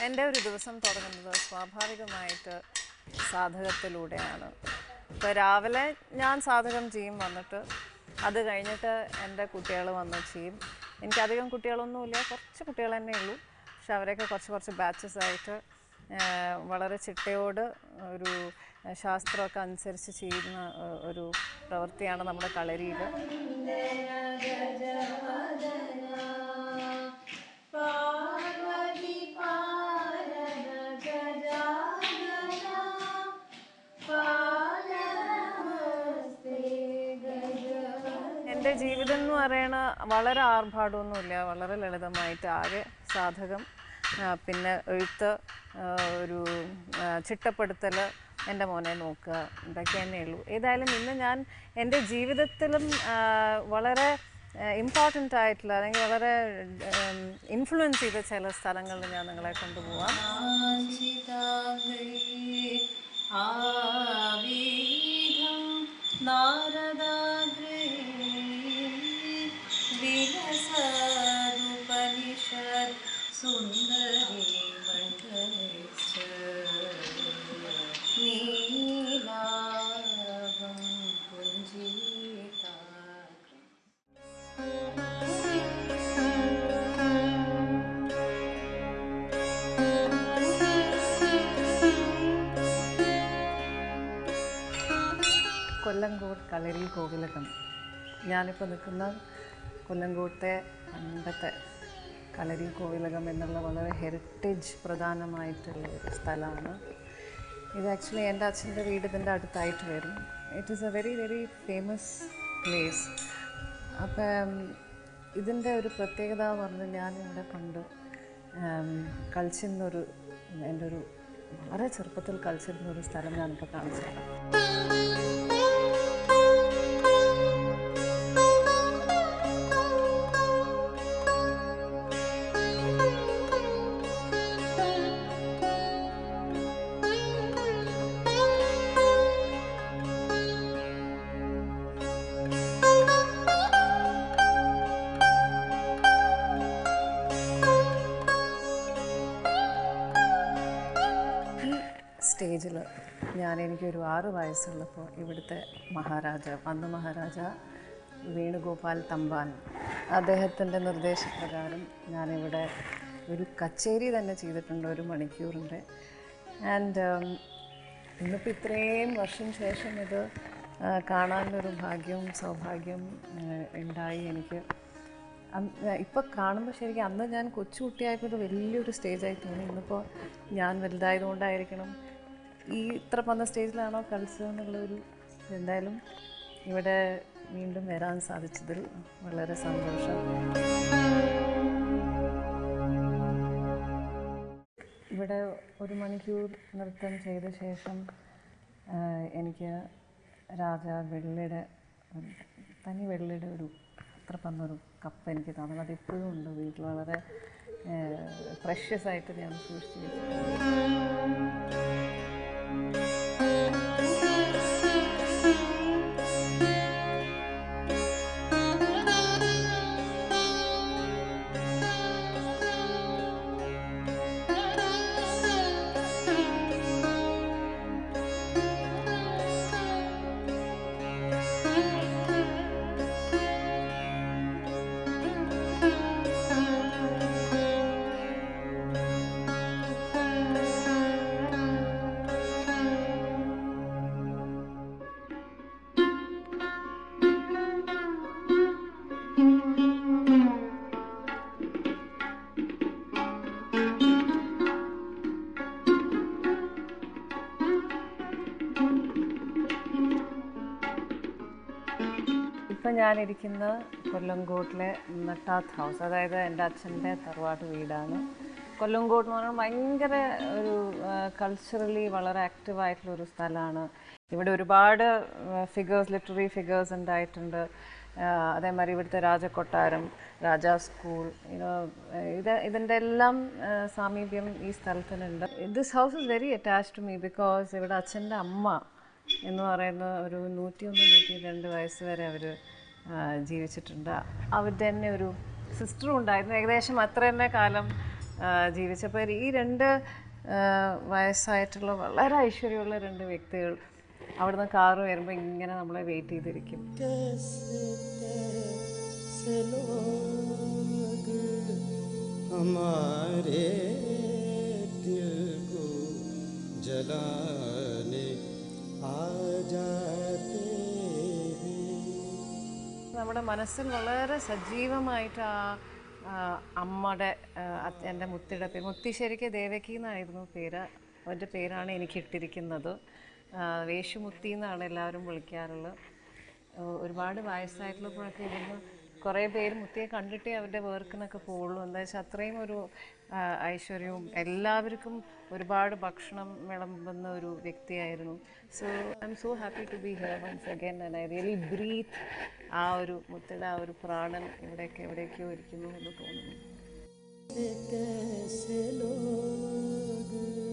എൻ്റെ ഒരു ദിവസം തുടങ്ങുന്നത് സ്വാഭാവികമായിട്ട് സാധകത്തിലൂടെയാണ് ഇപ്പോൾ രാവിലെ ഞാൻ സാധകം ചെയ്യും വന്നിട്ട് അത് കഴിഞ്ഞിട്ട് എൻ്റെ കുട്ടികൾ വന്ന് ചെയ്യും എനിക്കധികം കുട്ടികളൊന്നുമില്ല കുറച്ച് കുട്ടികൾ തന്നെ ഉള്ളൂ പക്ഷെ അവരെയൊക്കെ കുറച്ച് കുറച്ച് ബാച്ചസ് ആയിട്ട് ആ, വളരെ ചിട്ടയോട് ഒരു ശാസ്ത്രമൊക്കെ അനുസരിച്ച് ചെയ്യുന്ന ആ, ഒരു പ്രവൃത്തിയാണ് നമ്മുടെ കളരിയിൽ എൻ്റെ ജീവിതം എന്ന് പറയണ വളരെ ആർഭാടമൊന്നുമില്ല വളരെ ലളിതമായിട്ട് ആകെ സാധകം ആ, പിന്നെ എഴുത്ത് ആ, ഒരു ആ, ചിട്ടപ്പെടുത്തൽ എൻ്റെ മോനെ നോക്കുക ഇതൊക്കെ തന്നെ ഉള്ളൂ ഏതായാലും ഇന്ന് ഞാൻ എൻ്റെ ജീവിതത്തിലും ആ, വളരെ ഇമ്പോർട്ടൻ്റ് ആയിട്ടുള്ള അല്ലെങ്കിൽ വളരെ ഇൻഫ്ലുവൻസ് ചെയ്ത ചില സ്ഥലങ്ങളിൽ ഞാൻ നിങ്ങളെ കൊണ്ടുപോവാം ആവിധം നാരദാഗ്രേ വിലസതുപനിഷത് സുന്ദരി മണ്ഡലശ്ച നീലാഭം പുഞ്ചിതാഗ്രം കൊല്ലങ്കോട് കളരി കോവിലകം ഞാനിപ്പോൾ നിൽക്കുന്ന കൊല്ലങ്കോട്ടെ പണ്ടത്തെ കളരി കോവിലകം എന്നുള്ള വളരെ ഹെറിറ്റേജ് പ്രധാനമായിട്ടുള്ള ഒരു സ്ഥലമാണ് ഇത് ആക്ച്വലി എൻ്റെ അച്ഛൻ്റെ വീട് ഇതിൻ്റെ അടുത്തായിട്ട് വരും it is a very very famous place അപ്പം ഇതിൻ്റെ ഒരു പ്രത്യേകത എന്ന് പറഞ്ഞാൽ ഞാൻ ഇവിടെ പണ്ട് ഉം, കളിച്ചിരുന്നൊരു എൻ്റെ ഒരു വളരെ ചെറുപ്പത്തിൽ കളിച്ചിരുന്ന ഒരു സ്ഥലം ഞാനിപ്പോൾ കാണിച്ചു തരാം ഈ സ്റ്റേജിൽ ഞാൻ എനിക്കൊരു ആറ് വയസ്സുള്ളപ്പോൾ ഇവിടുത്തെ മഹാരാജ അന്ന് മഹാരാജ വേണുഗോപാൽ തമ്പാൻ അദ്ദേഹത്തിൻ്റെ നിർദ്ദേശപ്രകാരം ഞാനിവിടെ ഒരു കച്ചേരി തന്നെ ചെയ്തിട്ടുണ്ട് ഒരു മണിക്കൂറിൻ്റെ ആൻഡ് ഇന്നിപ്പോൾ ഇത്രയും വർഷം ശേഷം ഇത് ആ, കാണാനൊരു ഭാഗ്യവും സൗഭാഗ്യവും ആ, ഉണ്ടായി എനിക്ക് ഇപ്പോൾ കാണുമ്പോൾ ശരിക്കും അന്ന് ഞാൻ കൊച്ചുകുട്ടിയായപ്പോൾ ഇത് വലിയൊരു സ്റ്റേജായി തോന്നി ഇന്നിപ്പോൾ ഞാൻ വലുതായതുകൊണ്ടായിരിക്കണം ഈ ഇത്ര പന്ന സ്റ്റേജിലാണോ കളിച്ചത് എന്നുള്ളൊരു എന്തായാലും ഇവിടെ വീണ്ടും വരാൻ സാധിച്ചതിൽ വളരെ സന്തോഷം ഇവിടെ ഒരു മണിക്കൂർ നൃത്തം ചെയ്ത ശേഷം ആ, എനിക്ക് രാജ വെള്ളിയുടെ ഒരു തനി വെള്ളിയുടെ ഒരു അത്ര പന്നൊരു കപ്പ് എനിക്ക് തന്നത് അത് ഇപ്പോഴും ഉണ്ട് വീട്ടിൽ വളരെ ഫ്രഷ്യസ് ആയിട്ട് ഞാൻ സൂക്ഷിച്ചു വെച്ചിട്ടുണ്ട് ഇപ്പം ഞാനിരിക്കുന്ന കൊല്ലങ്കോട്ടിലെ നട്ടാത്ത് ഹൗസ് അതായത് എൻ്റെ അച്ഛൻ്റെ തറവാട്ട് വീടാണ് കൊല്ലങ്കോട്ട് എന്ന് പറഞ്ഞാൽ ഭയങ്കര ഒരു കൾച്ചറലി വളരെ ആക്റ്റീവ് ആയിട്ടുള്ള ഒരു സ്ഥലമാണ് ഇവിടെ ഒരുപാട് ഫിഗേഴ്സ് ലിറ്റററി ഫിഗേഴ്സ് ഉണ്ടായിട്ടുണ്ട് ആ, അതേമാതിരി ഇവിടുത്തെ രാജകൊട്ടാരം രാജാ സ്കൂൾ യുനോ ഇത് ഇതിൻ്റെ എല്ലാം ആ, സാമീപ്യം ഈ സ്ഥലത്തിനുണ്ട് this house is very attach to me because ഇവിടെ അച്ഛൻ്റെ അമ്മ എന്ന് പറയുന്ന ഒരു നൂറ്റിയൊന്ന് നൂറ്റി രണ്ട് വയസ്സ് വരെ അവർ ജീവിച്ചിട്ടുണ്ട് അവരുടെ തന്നെ ഒരു സിസ്റ്ററും ഉണ്ടായിരുന്നു ഏകദേശം അത്ര തന്നെ കാലം ആ, ജീവിച്ചപ്പോൾ ഈ രണ്ട് ആ, വയസ്സായിട്ടുള്ള വളരെ ഐശ്വര്യമുള്ള രണ്ട് വ്യക്തികൾ അവിടുന്ന് കാറ് വരുമ്പോൾ ഇങ്ങനെ നമ്മളെ വെയിറ്റ് ചെയ്തിരിക്കും कैसे कैसे लोग हमारे दिल को जलाने आ जाते हैं നമ്മുടെ മനസ്സിൽ വളരെ സജീവമായിട്ട് ആ ആ, അമ്മയുടെ ആ, അത് എൻ്റെ മുത്തിയുടെ പേര് മുത്തിശ്ശേരിക്ക് ദേവകി എന്നായിരുന്നു പേര് അവൻ്റെ പേരാണ് എനിക്ക് ഇട്ടിരിക്കുന്നത് ആ, വേഷുമുത്തി എന്നാണ് എല്ലാവരും വിളിക്കാറുള്ളത് ആ, ഒരുപാട് വയസ്സായിട്ടുള്ളപ്പോഴൊക്കെ ഇവിടുന്ന് കുറേ പേര് മുത്തിയെ കണ്ടിട്ടേ അവരുടെ വർക്കിനൊക്കെ പോവുള്ളൂ എന്താ വെച്ചാൽ അത്രയും ഒരു ആ, ഐശ്വര്യവും എല്ലാവർക്കും ഒരുപാട് ഭക്ഷണം വിളമ്പുന്ന ഒരു വ്യക്തിയായിരുന്നു so I am so happy to be here once again and I really breathe ആ ഒരു മുത്തയുടെ ആ ഒരു പ്രാണൻ ഇവിടെയൊക്കെ എവിടെയൊക്കെയോ ഇരിക്കുന്നു എന്ന് തോന്നുന്നു कैसे लोग